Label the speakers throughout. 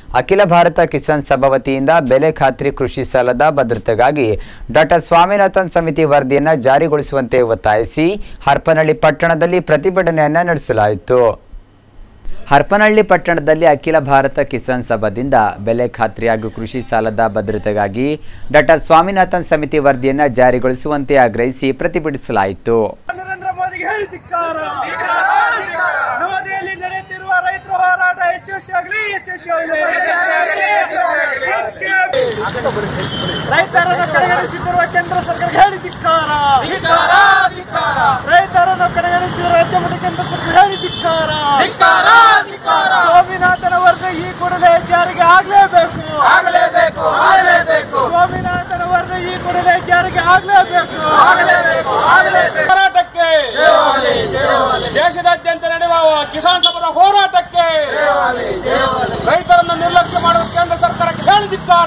Speaker 1: ಅಖಿಲ ಭಾರತ ಕಿಸಾನ್ ಸಭಾ ವತಿಯಿಂದ ಬೆಲೆ ಖಾತ್ರಿ ಕೃಷಿ ಸಾಲದ ಭದ್ರತೆಗಾಗಿ ಡಾಕ್ಟರ್ ಸ್ವಾಮಿನಾಥನ್ ಸಮಿತಿ ವರದಿಯನ್ನು ಜಾರಿಗೊಳಿಸುವಂತೆ ಒತ್ತಾಯಿಸಿ ಹರಪನಹಳ್ಳಿ ಪಟ್ಟಣದಲ್ಲಿ ಪ್ರತಿಭಟನೆಯನ್ನು ನಡೆಸಲಾಯಿತು ಹರಪನಹಳ್ಳಿ ಪಟ್ಟಣದಲ್ಲಿ ಅಖಿಲ ಭಾರತ ಕಿಸಾನ್ ಸಭಾದಿಂದ ಬೆಲೆ ಖಾತ್ರಿ ಹಾಗೂ ಕೃಷಿ ಸಾಲದ ಭದ್ರತೆಗಾಗಿ ಡಾಕ್ಟರ್ ಸ್ವಾಮಿನಾಥನ್ ಸಮಿತಿ ವರದಿಯನ್ನು ಜಾರಿಗೊಳಿಸುವಂತೆ ಆಗ್ರಹಿಸಿ ಪ್ರತಿಭಟಿಸಲಾಯಿತು
Speaker 2: ನರೇಂದ್ರ ಮೋದಿಗೆ ಹೇಳಿ ಧಿಕ್ಕಾರ ನವದೆಹಲಿ ನಡೆಯುತ್ತಿರುವ ರೈತರ ಹೋರಾಟ ಯಶಸ್ವಿಯಾಗಲಿ ಯಶಸ್ವಿಯಾಗಲಿ ರೈತರನ್ನು ಕಡೆಗಣಿಸುತ್ತಿರುವ ಕೇಂದ್ರ ಸರ್ಕಾರ ಹೇಳಿ ಧಿಕ್ಕಾರ ರೈತರನ್ನು ಕಡೆಗಣಿಸಿದ ರಾಜ್ಯ ಮತ್ತು ಕೇಂದ್ರ ಸರ್ಕಾರ ಹೇಳಿ ಧಿಕ್ಕಾರ ಸ್ವಾಮಿನಾಥನ ವರದಿ ಈ ಕೂಡಲೇ ಜಾರಿಗೆ ಆಗಲೇಬೇಕು ಆಗಲೇಬೇಕು ಆಗಲೇಬೇಕು ಸ್ವಾಮಿನಾಥನ ವರದಿ ಈ ಕೂಡಲೇ ಜಾರಿಗೆ ಆಗಲೇಬೇಕು ಆಗಲೇಬೇಕು ಆಗಲೇಬೇಕು
Speaker 3: ಹೋರಾಟಕ್ಕೆ ದೇಶದಾದ್ಯಂತ ನಡೆಯುವ ಕಿಸಾನ್ ಸಭಾದ ಹೋರಾಟಕ್ಕೆ ರೈತರನ್ನು ನಿರ್ಲಕ್ಷ್ಯ ಮಾಡುವ ಕೇಂದ್ರ ಸರ್ಕಾರಕ್ಕೆ ಹೇಳಿದಿದ್ದಾರ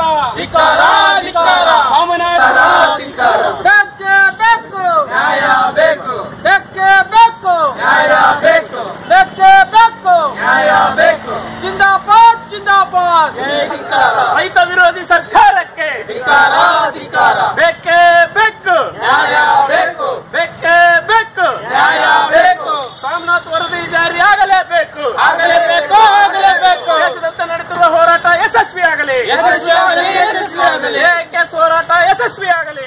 Speaker 3: ಬೇಕೇ ಬೇಕು ನ್ಯಾಯ ಬೇಕು ಬೇಕೇ ಬೇಕು ನ್ಯಾಯ ಬೇಕು ಬೇಕೇ ಬೇಕು ನ್ಯಾಯ ಬೇಕು ಜಿಂದಾಬಾದ್ ಜಿಂದಾಬಾದ್ ರೈತ ವಿರೋಧಿ ಸರ್ಕಾರಕ್ಕೆ ಬೇಕೇ ಬೇಕು ನ್ಯಾಯ ಬೇಕು ಬೇಕೇ ಬೇಕು ನ್ಯಾಯ ಬೇಕು ಸೋಮನಾಥ್ ವರದಿ ಜಾರಿ ಆಗಲೇಬೇಕು ಆಗಲೇಬೇಕು ಆಗಲೇಬೇಕು ದೇಶದಂತ ನಡೆದಿರುವ ಹೋರಾಟ ಯಶಸ್ವಿ ಆಗಲಿ ಯಶಸ್ವಿ ಆಗಲಿ ಯಶಸ್ವಿ ಆಗಲಿ ಕೆಎಸ್ ಹೋರಾಟ ಯಶಸ್ವಿ ಆಗಲಿ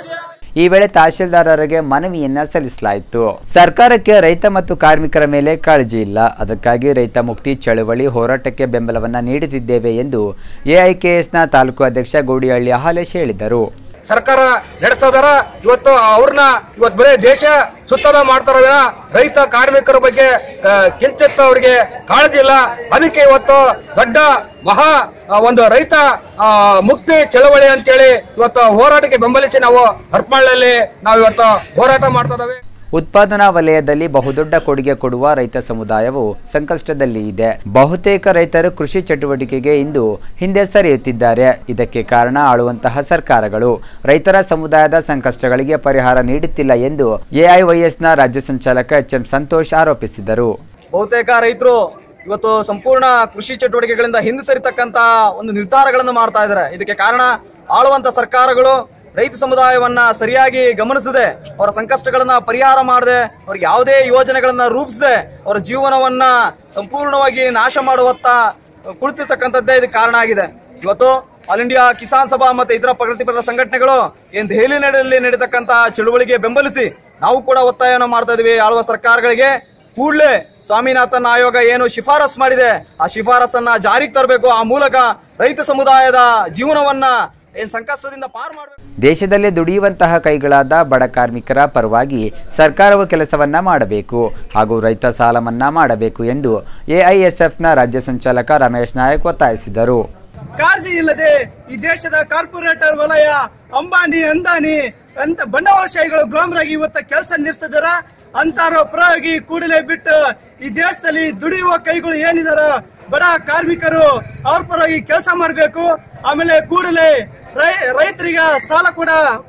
Speaker 1: ಈ ವೇಳೆ ತಹಶೀಲ್ದಾರರಿಗೆ ಮನವಿಯನ್ನ ಸಲ್ಲಿಸಲಾಯಿತು ಸರ್ಕಾರಕ್ಕೆ ರೈತ ಮತ್ತು ಕಾರ್ಮಿಕರ ಮೇಲೆ ಕಾಳಜಿ ಇಲ್ಲ ಅದಕ್ಕಾಗಿ ರೈತ ಮುಕ್ತಿ ಚಳವಳಿ ಹೋರಾಟಕ್ಕೆ ಬೆಂಬಲವನ್ನ ನೀಡುತ್ತಿದ್ದೇವೆ ಎಂದು ಎಐಕೆಎಸ್ನ ತಾಲೂಕು ಅಧ್ಯಕ್ಷ ಗೌಡಿಹಳ್ಳಿ ಹಾಲೇಶ್ ಹೇಳಿದರು
Speaker 3: ಸರ್ಕಾರ ನಡೆಸೋದಾರ ಇವತ್ತು ಅವ್ರನ್ನ ಇವತ್ತು ಬರೀ ದೇಶ ಸುತ್ತದ ಮಾಡ್ತಾರ ವಿನ ರೈತ ಕಾರ್ಮಿಕರ ಬಗ್ಗೆ ಆ, ಕಿಂಚಿತ್ ಅವ್ರಿಗೆ ಕಾಳಜಿ ಇಲ್ಲ ಅದಕ್ಕೆ ಇವತ್ತು ದೊಡ್ಡ ಮಹಾ ಆ, ಒಂದು ರೈತ ಆ, ಮುಕ್ತಿ ಚಳವಳಿ ಅಂತೇಳಿ ಇವತ್ತು ಹೋರಾಟಕ್ಕೆ ಬೆಂಬಲಿಸಿ ನಾವು ಹರ್ಪಳ್ಳಿಯಲ್ಲಿ ನಾವು ಇವತ್ತು ಹೋರಾಟ ಮಾಡ್ತಾ ಇದ್ದೇವೆ
Speaker 1: ಉತ್ಪಾದನಾ ವಲಯದಲ್ಲಿ ಬಹುದೊಡ್ಡ ಕೊಡುಗೆ ಕೊಡುವ ರೈತ ಸಮುದಾಯವು ಸಂಕಷ್ಟದಲ್ಲಿ ಇದೆ ಬಹುತೇಕ ರೈತರು ಕೃಷಿ ಚಟುವಟಿಕೆಗೆ ಇಂದು ಹಿಂದೆ ಸರಿಯುತ್ತಿದ್ದಾರೆ ಇದಕ್ಕೆ ಕಾರಣ ಆಳುವಂತಹ ಸರ್ಕಾರಗಳು ರೈತರ ಸಮುದಾಯದ ಸಂಕಷ್ಟಗಳಿಗೆ ಪರಿಹಾರ ನೀಡುತ್ತಿಲ್ಲ ಎಂದು ಎಐವೈಎಸ್ನ ರಾಜ್ಯ ಸಂಚಾಲಕ ಎಚ್ ಎಂ ಸಂತೋಷ್ ಆರೋಪಿಸಿದರು
Speaker 2: ಬಹುತೇಕ ರೈತರು ಇವತ್ತು ಸಂಪೂರ್ಣ ಕೃಷಿ ಚಟುವಟಿಕೆಗಳಿಂದ ಹಿಂದೆ ಸರಿತಕ್ಕಂತ ಒಂದು ನಿರ್ಧಾರಗಳನ್ನು ಮಾಡ್ತಾ ಇದ್ದಾರೆ ಇದಕ್ಕೆ ಕಾರಣ ಆಳುವಂತ ಸರ್ಕಾರಗಳು ರೈತ ಸಮುದಾಯವನ್ನ ಸರಿಯಾಗಿ ಗಮನಿಸದೆ ಅವರ ಸಂಕಷ್ಟಗಳನ್ನ ಪರಿಹಾರ ಮಾಡದೆ ಅವ್ರಿಗೆ ಯಾವುದೇ ಯೋಜನೆಗಳನ್ನ ರೂಪಿಸದೆ ಅವರ ಜೀವನವನ್ನ ಸಂಪೂರ್ಣವಾಗಿ ನಾಶ ಮಾಡುವತ್ತ ಕುಳಿತಿರ್ತಕ್ಕಂಥದ್ದೇ ಇದಕ್ಕೆ ಕಾರಣ ಆಗಿದೆ ಇವತ್ತು ಆಲ್ ಇಂಡಿಯಾ ಕಿಸಾನ್ ಸಭಾ ಮತ್ತೆ ಇತರ ಪ್ರಗತಿಪರ ಸಂಘಟನೆಗಳು ಏನ್ ದೆಹಲಿ ನಡೆಯಲ್ಲಿ ನಡೀತಕ್ಕಂತ ಚಳುವಳಿಗೆ ಬೆಂಬಲಿಸಿ ನಾವು ಕೂಡ ಒತ್ತಾಯವನ್ನು ಮಾಡ್ತಾ ಇದೀವಿ ಆಳುವ ಸರ್ಕಾರಗಳಿಗೆ ಕೂಡಲೇ ಸ್ವಾಮಿನಾಥನ್ ಆಯೋಗ ಏನು ಶಿಫಾರಸ್ ಮಾಡಿದೆ ಆ ಶಿಫಾರಸನ್ನ ಜಾರಿಗೆ ತರಬೇಕು ಆ ಮೂಲಕ ರೈತ ಸಮುದಾಯದ ಜೀವನವನ್ನ ಏನ್ ಸಂಕಷ್ಟದಿಂದ ಪಾರು ಮಾಡಬೇಕು
Speaker 1: ದೇಶದಲ್ಲಿ ದುಡಿಯುವಂತಹ ಕೈಗಳಾದ ಬಡ ಕಾರ್ಮಿಕರ ಪರವಾಗಿ ಸರ್ಕಾರವು ಕೆಲಸವನ್ನ ಮಾಡಬೇಕು ಹಾಗೂ ರೈತ ಸಾಲ ಮನ್ನಾ ಮಾಡಬೇಕು ಎಂದು ಎಐಎಸ್ಎಫ್ನ ರಾಜ್ಯ ಸಂಚಾಲಕ ರಮೇಶ್ ನಾಯಕ್ ಒತ್ತಾಯಿಸಿದರು
Speaker 2: ಕಾಳಜಿ ಇಲ್ಲದೆ ಈ ದೇಶದ ಕಾರ್ಪೊರೇಟರ್ ವಲಯ ಅಂಬಾನಿ ಅಂದಾನಿ ಅಂತ ಬಂಡವಾಳಶಾಹಿಗಳು ಗುಲಾಮರಾಗಿ ಇವತ್ತ ಕೆಲಸ ನಿರ್ತಿದಾರ ಅಂತಾರೋ ಪರವಾಗಿ ಕೂಡಲೇ ಬಿಟ್ಟು ಈ ದೇಶದಲ್ಲಿ ದುಡಿಯುವ ಕೈಗಳು ಏನಿದಾರ ಬಡ ಕಾರ್ಮಿಕರು ಅವ್ರ ಪರವಾಗಿ ಕೆಲಸ ಮಾಡಬೇಕು ಆಮೇಲೆ ಕೂಡಲೇ ರೈ- ರೈತರಿಗ ಸಾಲ ಕೂಡ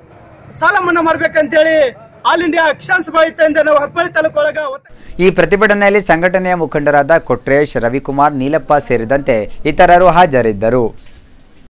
Speaker 2: ಸಾಲ ಮನ್ನಾ ಮಾಡ್ಬೇಕಂತೇಳಿ ಆಲ್ ಇಂಡಿಯಾ ಕಿಸಾನ್ ಸಭಾ ಇತ್ತಂದ್ರೆ ನಾವು ಹರ್ಪಳ್ಳಿ ತಾಲೂಕು ಒಳಗ ಒತ್ತ-
Speaker 1: ಈ ಪ್ರತಿಭಟನೆಯಲ್ಲಿ ಸಂಘಟನೆಯ ಮುಖಂಡರಾದ ಕೊಟ್ರೇಶ್ ರವಿಕುಮಾರ್ ನೀಲಪ್ಪ ಸೇರಿದಂತೆ ಇತರರು ಹಾಜರಿದ್ದರು